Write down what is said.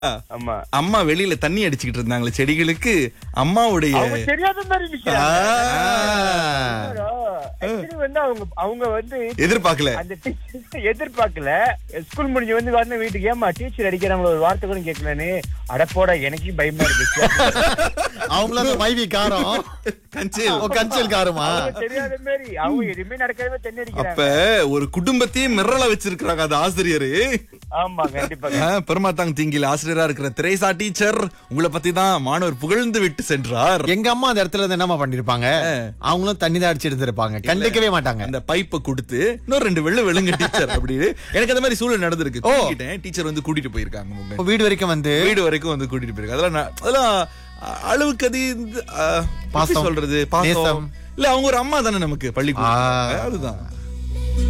ஆமா அம்மா வெளியில தண்ணி அடிச்சுக்கிட்டு இருந்தாங்களே செடிகளுக்கு அம்மாவுடைய அவங்க தெரியாத மாதிரி ஆ, நிக்கிறாங்க Actually வந்து அவங்க அவங்க வந்து எதிர்பார்க்கல அந்த டீச்சர் எதிர்பார்க்கல ஸ்கூல் முடிஞ்சு வந்து வரணும் வீட்டுக்கு ஏமா டீச்சர் அடிக்கிறாங்களோ ஒரு வார்த்தை கூட கேட்கலன்னு அடப்போட எனக்கு பயமா இருந்துச்சு அவங்களும் அந்த மைவி காரம் கஞ்சில் ஓ, கஞ்சல் காரமா அவங்க தெரியாத மாதிரி அவங்க எதுவுமே நடக்கவே தண்ணி அப்ப அடிக்கிறாங்க ஒரு குடும்பத்தையே மிரள வச்சிருக்கிறாங்க அந்த ஆசிரியரு ஆமா கண்டிப்பா ஆ, பெருமாத்தாங் தீங்கில் ஆசிரியரா இருக்கிற திரேசா டீச்சர் உங்களை பத்தி தான் மாணவர் புகழ்ந்து விட்டு சென்றார் எங்க அம்மா அந்த இடத்துல இருந்து என்னமா பண்ணிருப்பாங்க அவங்களும் தண்ணி தான் அடிச்சு இருந்திருப்பாங்க கண்டுக்கவே மாட்டாங்க அந்த பைப்பை கொடுத்து இன்னும் ரெண்டு வெள்ள வெளுங்க டீச்சர் அப்படின்னு எனக்கு அந்த மாதிரி சூழல் நடந்திருக்கு தூங்கிட்டேன் டீச்சர் வந்து கூட்டிட்டு போயிருக்காங்க முன்னாடி. இப்ப வீடு வரைக்கும் வந்து வீடு வரைக்கும் வந்து கூட்டிட்டு போயிருக்காங்க அதெல்லாம் நான்- அதெல்லாம் அ- அளவுக்கு அது இந்த, அ, எப்படி பாசம், சொல்றது பாசம் நேசம். இல்ல அவங்க ஒரு அம்மா தானே நமக்கு பள்ளிக்கூடம் ஆ. அதுதான்